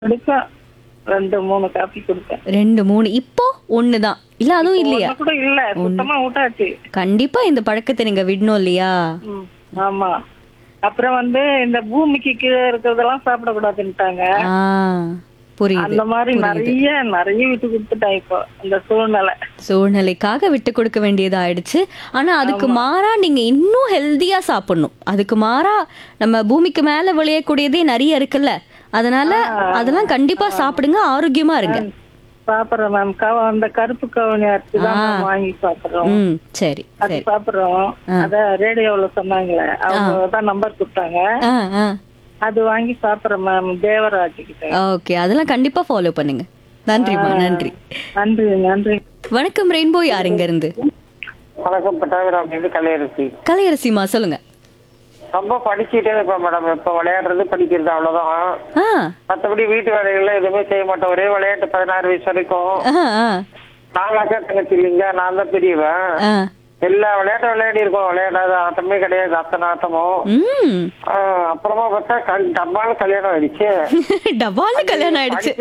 குடிப்பேன் ரெண்டு மூணு காப்பி குடிப்பேன் ரெண்டு மூணு இப்போ ஒண்ணுதான் இல்ல அதுவும் இல்லையா ஒண்ணு கூட இல்ல சுத்தமா விட்டாச்சு கண்டிப்பா இந்த பழக்கத்தை நீங்க விடணும் இல்லையா ம், ஆமா அப்புறம் வந்து இந்த பூமிக்கு கீழே இருக்கிறதெல்லாம் சாப்பிடக்கூடாதுன்ட்டாங்க ஆ புரியுது அந்த மாதிரி நிறைய நிறைய விட்டு கொடுத்துட்டேன் இப்போ இந்த சூழ்நிலை சூழ்நிலைக்காக விட்டு கொடுக்க வேண்டியது ஆயிடுச்சு ஆனா அதுக்கு மாறா நீங்க இன்னும் ஹெல்தியா சாப்பிடணும் அதுக்கு மாறா நம்ம பூமிக்கு மேல விளையக்கூடியதே நிறைய இருக்குல்ல அதனால அதெல்லாம் கண்டிப்பா சாப்பிடுங்க ஆரோக்கியமா இருங்க சாப்பிடுறோம் மேம் கவ அந்த கருப்பு கவனி அரிசி தான் ma'am வாங்கி சாப்பிடுறோம் ம் சரி அது சரி சாப்பிடுறோம் அத ரேடியோல சொன்னாங்களே அவங்க தான் நம்பர் கொடுத்தாங்க ஆ ஆ அது வாங்கி சாப்பிடுறோம் மேம் தேவராஜ் கிட்ட ஓகே அதெல்லாம் கண்டிப்பா ஃபாலோ பண்ணுங்க நன்றிமா நன்றி நன்றி நன்றி வணக்கம் ரெயின்போ யார் இங்க இருந்து வணக்கம் பட்டாபிராம் இது கலையரசி கலையரசிமா சொல்லுங்க ரொம்ப படிச்சுட்டே இருப்பேன் மேடம் இப்ப விளையாடுறது படிக்கிறது அவ்வளவுதான் ஆ மத்தபடி வீட்டு வேலைகள்லாம் எதுவுமே செய்ய மாட்டேன் ஒரே விளையாட்டு பதினாறு வயசு வரைக்கும் ஆ ஆ நாலாக்கா தங்கச்சி இல்லைங்க நான் தான் பெரியவன் ஆ எல்லா விளையாட்டும் விளையாடி இருக்கோம் விளையாடாத ஆட்டமே கிடையாது அத்தனை ஆட்டமும் ம் ஆஹ் அப்புறமா பார்த்தா கல் டப்பால கல்யாணம் ஆயிடுச்சு டபால்னு கல்யாணம் ஆயிடுச்சு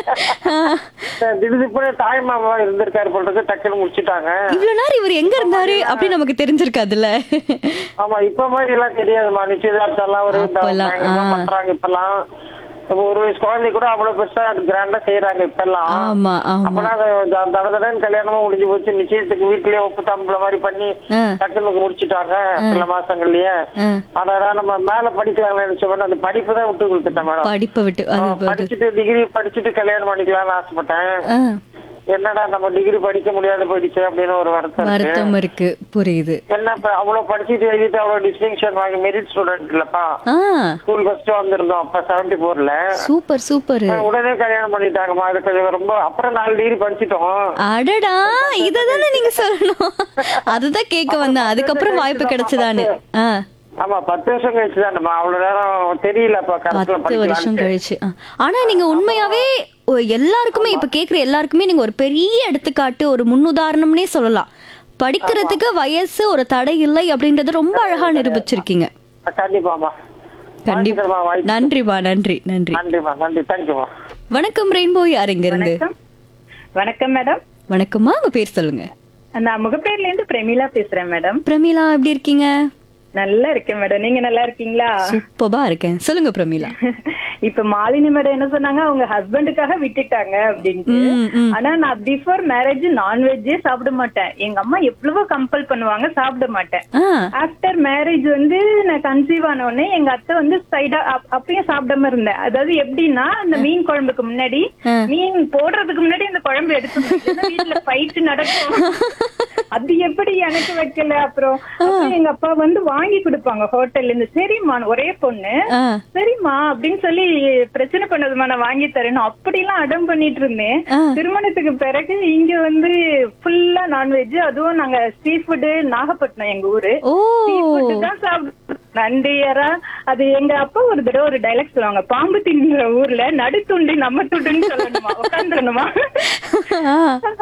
திடீர்னு தாய் மாமா இருந்திருக்காரு போன்றது டக்குன்னு முடிச்சுட்டாங்க இவ்வளவு நேரம் இவர் எங்க இருந்தாரு அப்படின்னு நமக்கு தெரிஞ்சிருக்காதுல்ல ஆமா இப்ப மாதிரி எல்லாம் தெரியாதுமா நிச்சயதார்த்தம் எல்லாம் ஒரு இந்த அப்பெல்லாம், பயங்கரமா ஆ. பண்றாங்க இப்பெல்லாம் இப்ப ஒரு வயசு குழந்தை கூட அவ்வளவு பெருசா கிராண்டா செய்யறாங்க இப்பெல்லாம் ஆமா ஆமா அப்பனா தடதடன் கல்யாணமும் முடிஞ்சு போச்சு நிச்சயத்துக்கு வீட்லயே உப்பு தம்பள மாதிரி பண்ணி ஆ. டக்குனு முடிச்சுட்டாங்க சில மாசங்கள்லயே ஆ. ஆனா நம்ம மேல படிக்கலாம்னு நினைச்சோம் அந்த படிப்பு தான் விட்டு கொடுத்துட்டேன் மேடம் படிப்பை விட்டு அது அது- படிச்சுட்டு டிகிரி படிச்சுட்டு கல்யாணம் பண்ணிக்கலாம்னு ஆசைப்பட்டேன் ஆ, என்னடா நம்ம டிகிரி படிக்க முடியாத போயிடுச்சு அப்படின்னு ஒரு வருத்தம் இருக்கு வருத்தம் இருக்கு புரியுது என்ன இப்ப அவ்வளவு படிச்சுட்டு எழுதிட்டு அவ்வளவு டிஸ்டிங்ஷன் வாங்கி மெரிட் ஸ்டூடெண்ட் இல்லப்பா ஆ ஸ்கூல் ஃபர்ஸ்ட் வந்திருந்தோம் அப்ப செவன்டி போர்ல சூப்பர் சூப்பர் உடனே கல்யாணம் பண்ணிட்டாங்கம்மா அது கொஞ்சம் ரொம்ப அப்புறம் நாலு டிகிரி படிச்சிட்டோம் அடடா இததானே நீங்க சொல்லணும் அதுதான் கேட்க வந்தேன் அதுக்கப்புறம் வாய்ப்பு கிடைச்சதானு ஆ ஆமா பத்து வருஷம் கழிச்சு தானம்மா அவ்வளவு நேரம் தெரியல அப்ப கரஸ்ல பத்து வருஷம் படிக்கலாம் கழிச்சு ஆ. ஆனா நீங்க உண்மையாவே ஒ, எல்லாருக்குமே இப்ப கேக்குற எல்லாருக்குமே நீங்க ஒரு பெரிய எடுத்துக்காட்டு ஒரு முன்னுதாரணம்னே சொல்லலாம் படிக்கிறதுக்கு வயசு ஒரு தடை இல்லை அப்படின்றத ரொம்ப அழகா நிரூபிச்சிருக்கீங்க கண்டிப்பாமா கண்டிப்பா வாழ்த்துக்கள்மா, வாழ்த்து. நன்றிமா நன்றி நன்றி நன்றிமா நன்றி தேங்க்யூமா வணக்கம் ரெயின்போ யார் இங்க இருந்து வணக்கம் மேடம் வணக்கம்மா உங்க பேர் சொல்லுங்க நான் முகப்பேர்ல இருந்து பிரமிளா பேசுறேன் மேடம் பிரமீளா எப்படி இருக்கீங்க நல்லா இருக்கேன் மேடம் நீங்க நல்லா இருக்கீங்களா சூப்பரா இருக்கேன் சொல்லுங்க பிரமீளா இப்ப மாலினி மேடம் என்ன சொன்னாங்க அவங்க ஹஸ்பண்டுக்காக விட்டுட்டாங்க அப்படின்ட்டு ம், ம். ஆனா நான் பிஃபோர் மேரேஜ் நான்வெஜ்ஜே சாப்பிட மாட்டேன் எங்க அம்மா எவ்வளவோ கம்பல் பண்ணுவாங்க சாப்பிட மாட்டேன் ஆ ஆஃப்டர் மேரேஜ் வந்து நான் கன்சீவ் ஆன உடனே எங்க அத்தை வந்து சைடா அப்பயும் சாப்பிடாம இருந்தேன் அதாவது எப்படின்னா இந்த மீன் குழம்புக்கு முன்னாடி ஆ. மீன் போடுறதுக்கு முன்னாடி இந்த குழம்பு எடுத்து வீட்டுல ஃபைட் நடக்கும் அது எப்படி எனக்கு வைக்கல அப்புறம் அப்புறம் எங்க அப்பா வந்து வாங்கி கொடுப்பாங்க ஹோட்டல்ல இருந்து சரிம்மா ஒரே பொண்ணு ஆ சரிம்மா அப்படின்னு சொல்லி பிரச்சனை பண்ணதுமா நான் வாங்கி தரேன் அப்படிலாம் அடம் பண்ணிட்டு இருந்தேன் ஆ. திருமணத்துக்கு பிறகு இங்க வந்து ஃபுல்லா நான்வெஜ் அதுவும் நாங்க சீ ஃபுட் நாகப்பட்டினம் எங்க ஊரு ஓ சீ ஃபுட் தான் சாப்பிடுவோம் நண்டியரா அது எங்க அப்பா ஒரு தடவை ஒரு டைலாக் சொல்லுவாங்க பாம்பு தின்ற ஊர்ல நடுத்துண்டு நம்ம துண்டுன்னு சொல்லணுமா உட்காந்துடணுமா ஆ.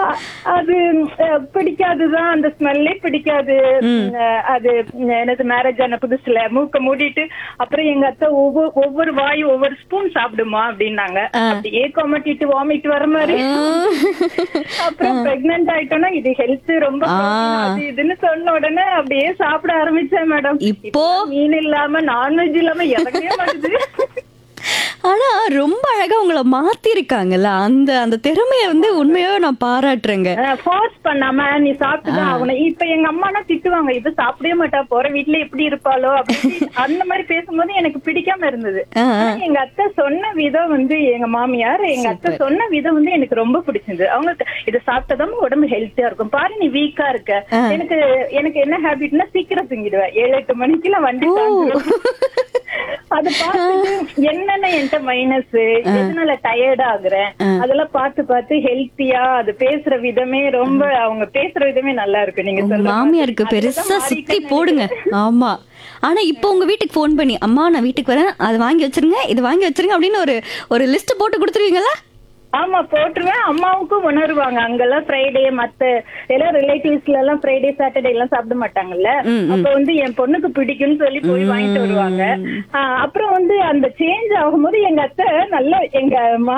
அது அஹ், பிடிக்காதுதான் அந்த ஸ்மெல்லே பிடிக்காது அஹ், அது உம், எனக்கு மேரேஜ் ஆன புதுசுல மூக்க மூடிட்டு அப்புறம் எங்க அத்தை ஒவ்வொரு ஒவ்வொரு வாய் ஒவ்வொரு ஸ்பூன் சாப்பிடுமா அப்படின்னாங்க அப்படியே கொமட்டிட்டு வாமிட் வர மாதிரி அப்புறம் பிரெக்னன்ட் ஆயிட்டோம்னா இது ஹெல்த் ரொம்ப protein அது இதுன்னு சொன்ன உடனே அப்படியே சாப்பிட ஆரம்பிச்சேன் மேடம் இப்போ மீன் இல்லாம நான்வெஜ் இல்லாம எதமே மாட்டுது ஆனா ரொம்ப அழகா உங்களை மாத்தி இருக்காங்கல்ல அந்த அந்த திறமைய வந்து உண்மையாவே நான் பாராட்டுறேங்க ஃபோர்ஸ் பண்ணாம நீ சாப்பிட்டுதான் ஆகணும் இப்ப எங்க அம்மானா திட்டுவாங்க இது சாப்பிடவே மாட்டா போற வீட்ல எப்படி இருப்பாளோ அப்படின்னு அந்த மாதிரி பேசும்போது எனக்கு பிடிக்காம இருந்தது ஆ, ஆ. ஆனா எங்க அத்தை சொன்ன விதம் வந்து எங்க மாமியார் எங்க அத்தை சொன்ன விதம் வந்து எனக்கு ரொம்ப பிடிச்சிருந்தது அவங்க இதை சாப்பிட்டதான் உடம்பு ஹெல்த்தியா இருக்கும் பாரு நீ வீக்கா இருக்க எனக்கு எனக்கு என்ன ஹேபிட்னா சீக்கிரம் தூங்கிடுவேன் ஏழு எட்டு மணிக்கெல்லாம் வண்டி சாப்பிடுவேன். அது பார்த்துட்டு என்னென்ன என்கிட்ட மைனஸ் எதனால டயர்ட் ஆகுறேன் அதெல்லாம் பார்த்து பார்த்து ஹெல்த்தியா அது பேசுற விதமே ரொம்ப அவங்க பேசுற விதமே நல்லா இருக்கு நீங்க உங்க சொல்ற மாமியாருக்கு மாதிரி. பெருசா அதுதான் சுத்தி மாறிட்டேன்னு போடுங்க ஆமா ஆனா இப்போ உங்க வீட்டுக்கு ஃபோன் பண்ணி அம்மா நான் வீட்டுக்கு வரேன் அது வாங்கி வச்சிருங்க இது வாங்கி வச்சிருங்க அப்படின்னு ஒரு ஒரு லிஸ்ட் போட்டு கொடுத்துருவீங்களா ஆமா போட்டுருவேன் அம்மாவுக்கும் உணருவாங்க அங்கெல்லாம் ஃப்ரைடே மத்த எல்லாம் ரிலேட்டிவ்ஸ்ல எல்லாம் ஃப்ரைடே சாட்டர்டே எல்லாம் சாப்பிட மாட்டாங்கல்ல அப்ப வந்து என் பொண்ணுக்கு பிடிக்கும்னு சொல்லி போய் வாங்கிட்டு வருவாங்க ஆஹ் அப்புறம் வந்து அந்த சேஞ்ச் ஆகும்போது எங்க அத்தை நல்லா எங்க மா